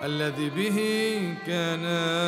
الذي به كان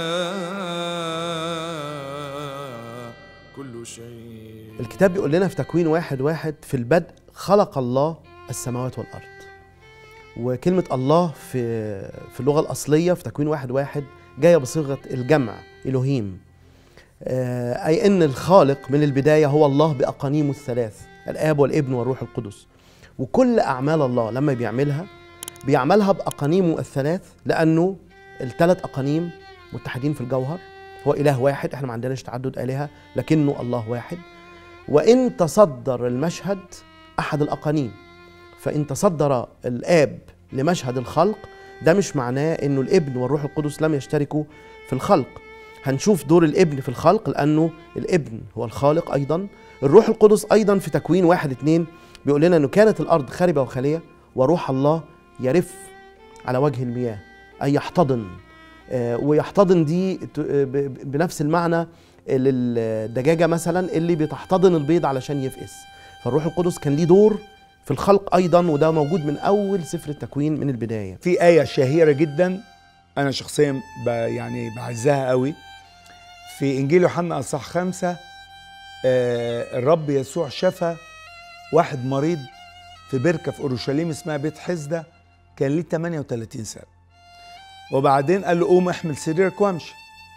كل شيء الكتاب بيقول لنا في تكوين واحد واحد في البدء خلق الله السماوات والأرض وكلمة الله في في اللغة الأصلية في تكوين واحد واحد جاية بصيغة الجمع إلهيم آه، أي أن الخالق من البداية هو الله بأقانيمه الثلاث الآب والابن والروح القدس وكل أعمال الله لما بيعملها بيعملها بأقانيمه الثلاث لأنه الثلاث أقانيم متحدين في الجوهر هو إله واحد احنا ما عندناش تعدد آلهة لكنه الله واحد وإن تصدر المشهد أحد الأقانيم فإن تصدر الآب لمشهد الخلق ده مش معناه إنه الابن والروح القدس لم يشتركوا في الخلق هنشوف دور الابن في الخلق لأنه الابن هو الخالق أيضا الروح القدس أيضا في تكوين واحد اتنين بيقول لنا إنه كانت الأرض خاربة وخالية وروح الله يرف على وجه المياه أي يحتضن آه، ويحتضن دي ت- آه، ب- ب- بنفس المعنى للدجاجة مثلا اللي بتحتضن البيض علشان يفقس فالروح القدس كان ليه دور في الخلق أيضا وده موجود من أول سفر التكوين من البداية في آية شهيرة جدا أنا شخصيا ب يعني بعزها قوي في إنجيل يوحنا أصح خمسة آه الرب يسوع شفى واحد مريض في بركة في أورشليم اسمها بيت حزدة كان ليه 38 سنة وبعدين قال له قوم احمل سريرك وامشي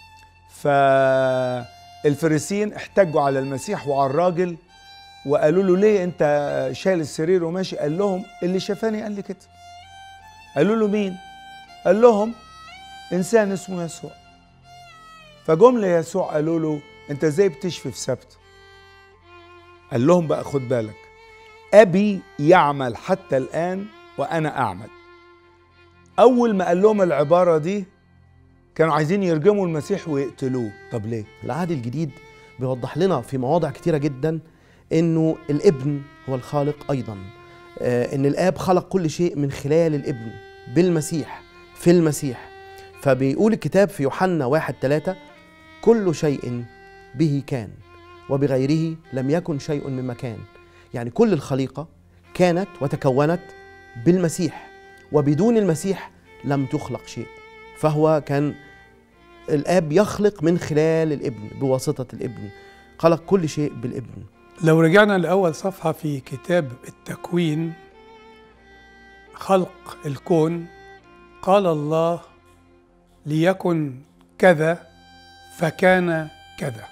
فالفريسيين احتجوا على المسيح وعلى الراجل وقالوا له ليه انت شايل السرير وماشي قال لهم اللي شافاني قال لي كده قالوا له مين قال لهم انسان اسمه يسوع فجم ليسوع قالوا له انت ازاي بتشفي في سبت قال لهم بقى خد بالك ابي يعمل حتى الان وانا اعمل اول ما قال لهم العباره دي كانوا عايزين يرجموا المسيح ويقتلوه طب ليه العهد الجديد بيوضح لنا في مواضع كتيرة جدا انه الابن هو الخالق ايضا آه، ان الاب خلق كل شيء من خلال الابن بالمسيح في المسيح فبيقول الكتاب في يوحنا واحد ثلاثة كل شيء به كان وبغيره لم يكن شيء مما كان يعني كل الخليقة كانت وتكونت بالمسيح وبدون المسيح لم تخلق شيء فهو كان الاب يخلق من خلال الابن بواسطه الابن خلق كل شيء بالابن لو رجعنا لأول صفحة في كتاب التكوين خلق الكون قال الله ليكن كذا فكان كذا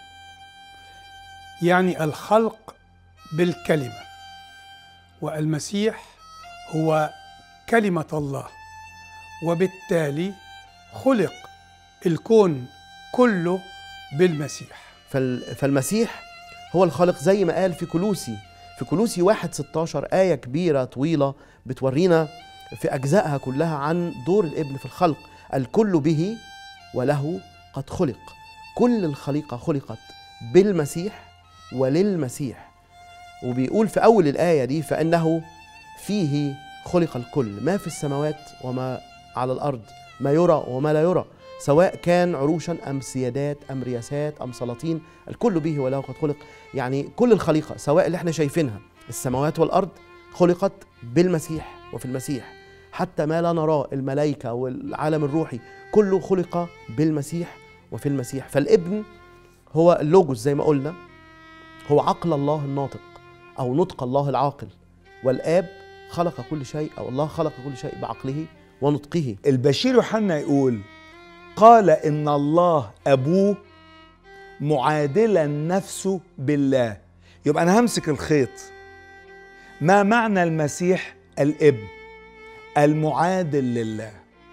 يعني الخلق بالكلمة والمسيح هو كلمة الله وبالتالي خلق الكون كله بالمسيح فال- فالمسيح هو الخالق زي ما قال في كلوسي في كلوسي واحد 16 آية كبيرة طويلة بتورينا في أجزائها كلها عن دور الابن في الخلق الكل به وله قد خلق كل الخليقة خلقت بالمسيح وللمسيح وبيقول في أول الآية دي فإنه فيه خلق الكل ما في السماوات وما على الأرض ما يرى وما لا يرى سواء كان عروشا أم سيادات أم رياسات أم سلاطين الكل به وله قد خلق يعني كل الخليقة سواء اللي احنا شايفينها السماوات والأرض خلقت بالمسيح وفي المسيح حتى ما لا نراه الملائكة والعالم الروحي كله خلق بالمسيح وفي المسيح فالابن هو اللوجوس زي ما قلنا هو عقل الله الناطق أو نطق الله العاقل والآب خلق كل شيء أو الله خلق كل شيء بعقله ونطقه البشير يوحنا يقول قال ان الله ابوه معادلا نفسه بالله يبقى انا همسك الخيط ما معنى المسيح الابن المعادل لله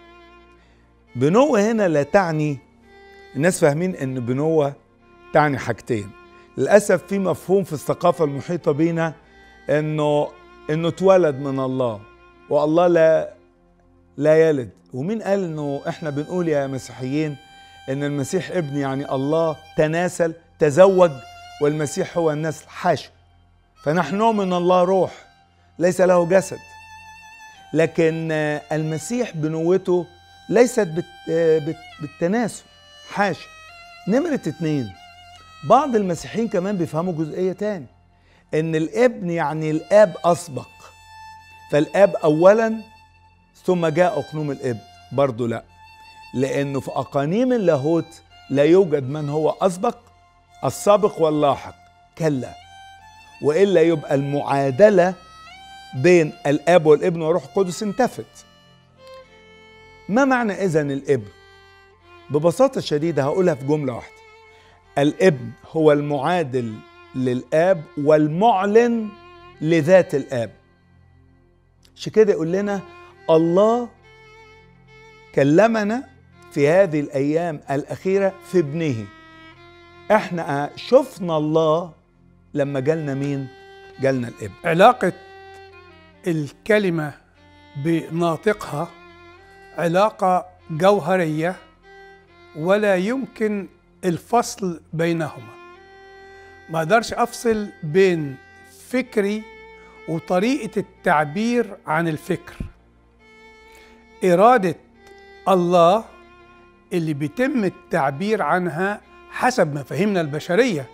بنوة هنا لا تعني الناس فاهمين ان بنوة تعني حاجتين للاسف في مفهوم في الثقافه المحيطه بينا انه انه اتولد من الله والله لا لا يلد ومين قال انه احنا بنقول يا مسيحيين ان المسيح ابن يعني الله تناسل تزوج والمسيح هو النسل حاشا فنحن من الله روح ليس له جسد لكن آه، المسيح بنوته ليست بت آه، بت بالتناسل حاشا نمرة اتنين بعض المسيحيين كمان بيفهموا جزئية تاني ان الابن يعني الاب اسبق فالاب اولا ثم جاء اقنوم الابن برضه لا لانه في اقانيم اللاهوت لا يوجد من هو اسبق السابق واللاحق كلا والا يبقى المعادله بين الاب والابن والروح القدس انتفت ما معنى اذا الابن ببساطه شديده هقولها في جمله واحده الابن هو المعادل للاب والمعلن لذات الاب عشان كده يقول لنا الله كلمنا في هذه الايام الاخيره في ابنه احنا شفنا الله لما جالنا مين جالنا الابن علاقة الكلمة بناطقها علاقة جوهرية ولا يمكن الفصل بينهما ما اقدرش افصل بين فكري وطريقة التعبير عن الفكر إرادة الله اللي بيتم التعبير عنها حسب مفاهيمنا البشرية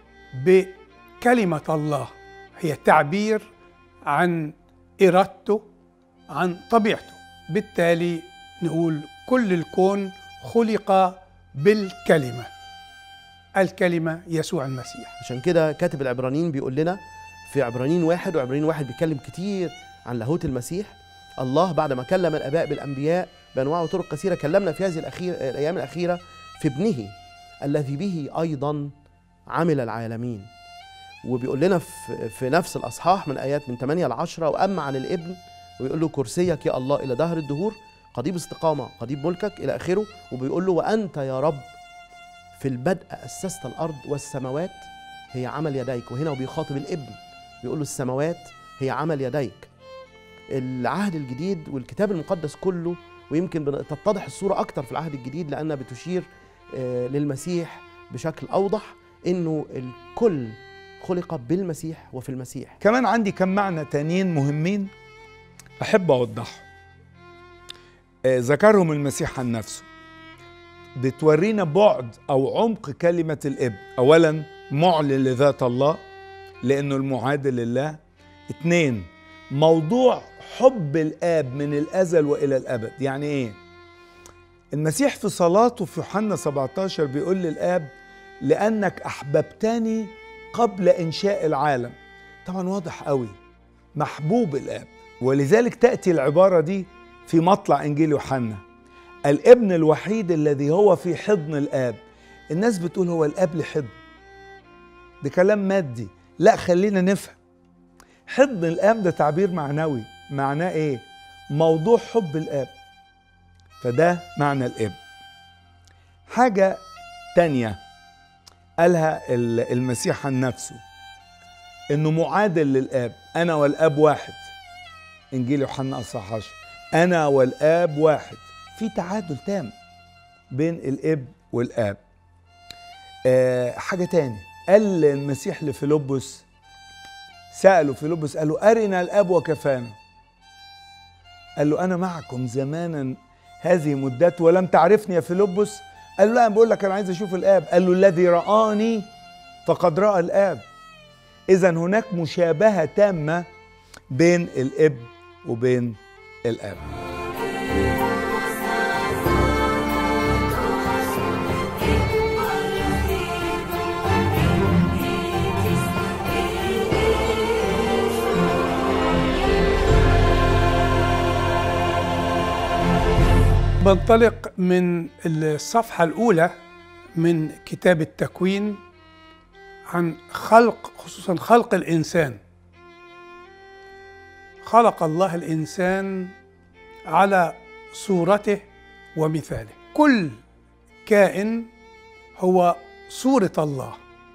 بكلمة الله هي تعبير عن إرادته عن طبيعته بالتالي نقول كل الكون خلق بالكلمة الكلمة يسوع المسيح عشان كده كاتب العبرانيين بيقول لنا في عبرانيين واحد وعبرانيين واحد بيتكلم كتير عن لاهوت المسيح الله بعد ما كلم الاباء بالانبياء بانواع وطرق كثيره كلمنا في هذه الأخير الايام الاخيره في ابنه الذي به ايضا عمل العالمين وبيقول لنا في, في نفس الاصحاح من ايات من 8 ل 10 واما عن الابن ويقول له كرسيك يا الله الى دهر الدهور قضيب استقامه قضيب ملكك الى اخره وبيقول له وانت يا رب في البدء اسست الارض والسماوات هي عمل يديك وهنا وبيخاطب الابن بيقول له السماوات هي عمل يديك العهد الجديد والكتاب المقدس كله ويمكن بن- تتضح الصورة أكتر في العهد الجديد لأنها بتشير آه، للمسيح بشكل أوضح إنه الكل خلق بالمسيح وفي المسيح كمان عندي كم معنى تانيين مهمين احب اوضحهم آه، ذكرهم المسيح عن نفسه بتورينا بعد او عمق كلمه الابن اولا معلن لذات الله لانه المعادل لله اتنين موضوع حب الاب من الازل والى الابد يعني ايه المسيح في صلاته في يوحنا 17 بيقول للاب لانك احببتني قبل انشاء العالم طبعا واضح قوي محبوب الاب ولذلك تاتي العباره دي في مطلع انجيل يوحنا الابن الوحيد الذي هو في حضن الاب الناس بتقول هو الاب له حضن ده كلام مادي لا خلينا نفهم حضن الاب ده تعبير معنوي معناه ايه موضوع حب الاب فده معنى الابن حاجه تانيه قالها ال- المسيح عن نفسه انه معادل للاب انا والاب واحد انجيل يوحنا اصحاح 10 انا والاب واحد في تعادل تام بين الاب والاب آه حاجه تاني قال المسيح لفيلبس ساله فيلبس قال له ارنا الاب وكفانا قال له انا معكم زمانا هذه مدته ولم تعرفني يا فيلبس قال له لا انا بقول لك انا عايز اشوف الاب قال له الذي رآني فقد رأى الاب اذا هناك مشابهه تامه بين الاب وبين الاب بنطلق من الصفحة الأولى من كتاب التكوين عن خلق خصوصا خلق الإنسان خلق الله الإنسان على صورته ومثاله كل كائن هو صورة الله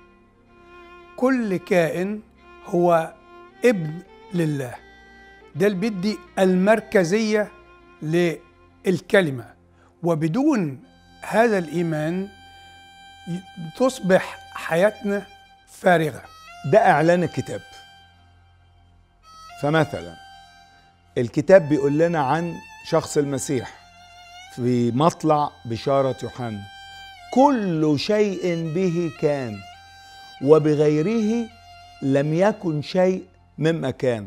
كل كائن هو ابن لله ده اللي بيدي المركزية للكلمة وبدون هذا الإيمان ي- تصبح حياتنا فارغة ده اعلان الكتاب فمثلا الكتاب بيقول لنا عن شخص المسيح في مطلع بشارة يوحنا كل شيء به كان وبغيره لم يكن شيء مما كان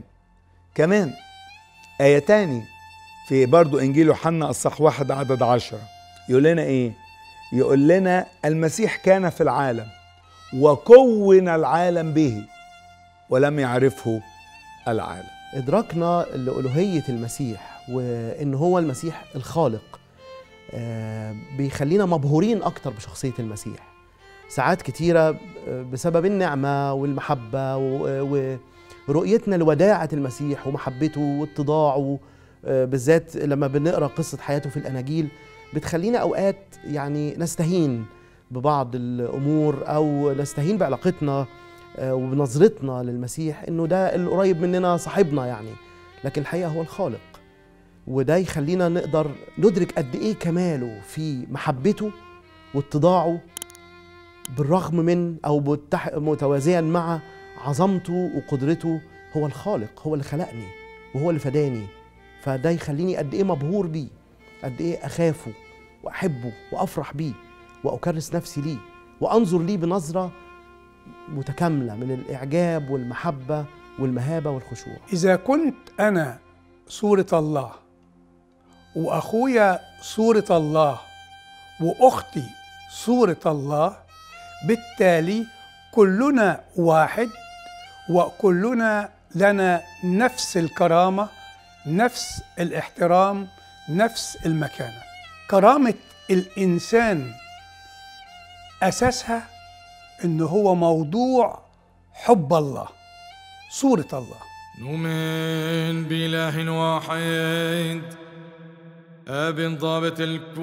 كمان آية تاني في برضو إنجيل يوحنا الصح واحد عدد عشرة يقول لنا ايه يقول لنا المسيح كان في العالم وكون العالم به ولم يعرفه العالم ادراكنا لالوهيه المسيح وان هو المسيح الخالق آه، بيخلينا مبهورين اكتر بشخصيه المسيح ساعات كتيره آه، بسبب النعمه والمحبه و- ورؤيتنا لوداعه المسيح ومحبته واتضاعه آه، بالذات لما بنقرا قصه حياته في الاناجيل بتخلينا اوقات يعني نستهين ببعض الامور او نستهين بعلاقتنا آه، وبنظرتنا للمسيح انه ده القريب مننا صاحبنا يعني لكن الحقيقه هو الخالق وده يخلينا نقدر ندرك قد ايه كماله في محبته واتضاعه بالرغم من او متح- متوازيا مع عظمته وقدرته هو الخالق هو اللي خلقني وهو اللي فداني فده يخليني قد ايه مبهور بيه قد ايه اخافه واحبه وافرح بيه واكرس نفسي ليه وانظر ليه بنظره متكامله من الاعجاب والمحبه والمهابه والخشوع إذا كنت أنا صورة الله وأخويا صورة الله وأختي صورة الله بالتالي كلنا واحد وكلنا لنا نفس الكرامة نفس الاحترام نفس المكانة كرامة الإنسان أساسها إن هو موضوع حب الله صورة الله نؤمن بإله واحد أب ضابط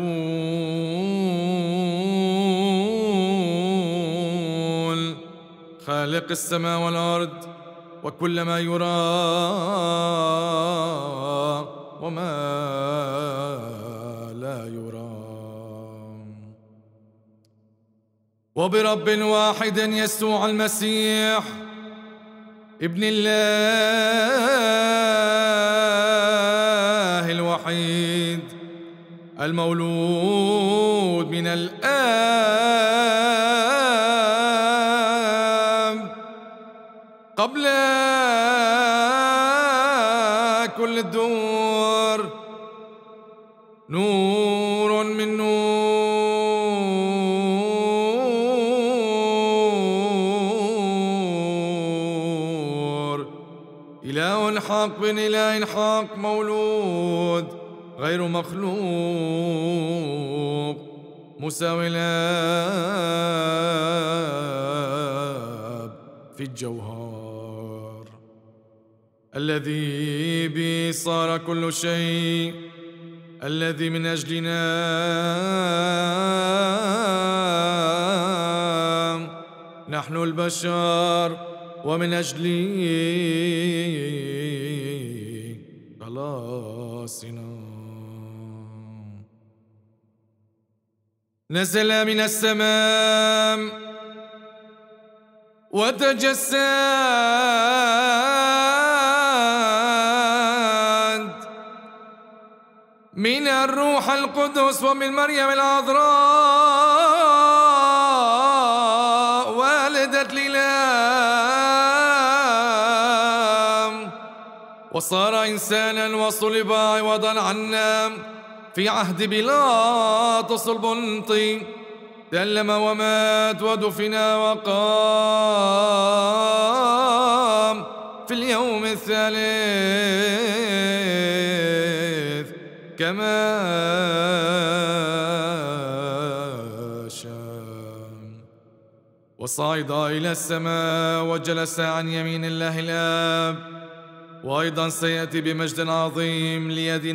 الكون خالق السماء والأرض وكل ما يرى وما لا يرى وبرب واحد يسوع المسيح ابن الله الوحيد المولود من الآب قبل كل الدور نور من نور إله حق بن إله حق مولود غير مخلوق مساوي الآب في الجوهر الذي به صار كل شيء الذي من أجلنا نحن البشر ومن أجله خلاصنا نزل من السماء وتجسد من الروح القدس ومن مريم العذراء والدة الإله وصار إنسانا وصلب عوضا عنا في عهد بيلاطس البنطي تألم ومات ودفن وقام في اليوم الثالث كما شاء وصعد إلى السماء وجلس عن يمين الله الآب وأيضا سيأتي بمجد عظيم ليدين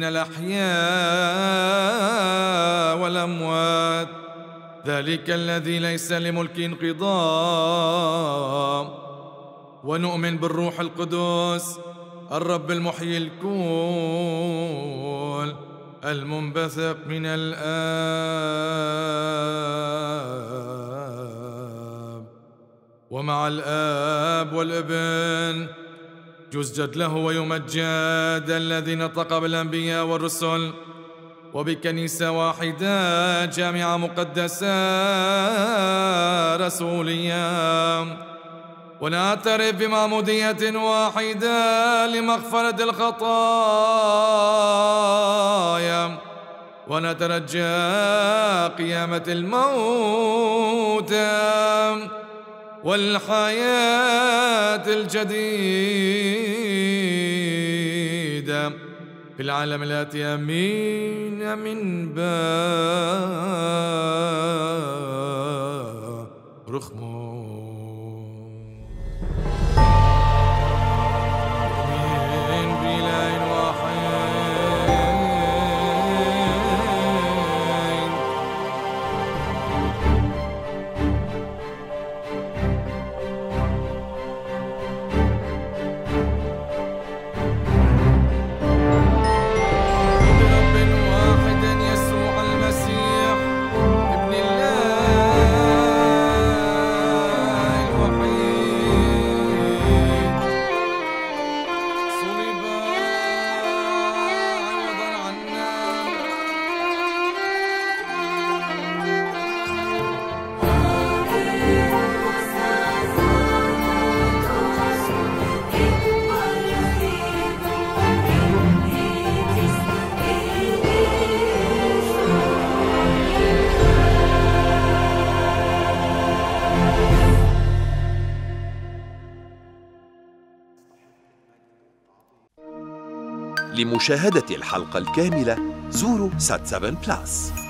الأحياء والأموات ذلك الذي ليس لملك انقضاء ونؤمن بالروح القدس الرب المحيي الكون المنبثق من الآب ومع الآب والابن يسجد له ويمجد الذي نطق بالأنبياء والرسل وبكنيسة واحدة جامعة مقدسة رسولية ونعترف بمعمودية واحدة لمغفرة الخطايا ونترجى قيامة الموتى والحياة الجديدة في العالم الآتي أمين من رخمه آمين بإله واحد برب واحد يسوع المسيح ابن الله الوحيد صلب عوضا عنا لمشاهدة الحلقة الكاملة زوروا سات 7 بلاس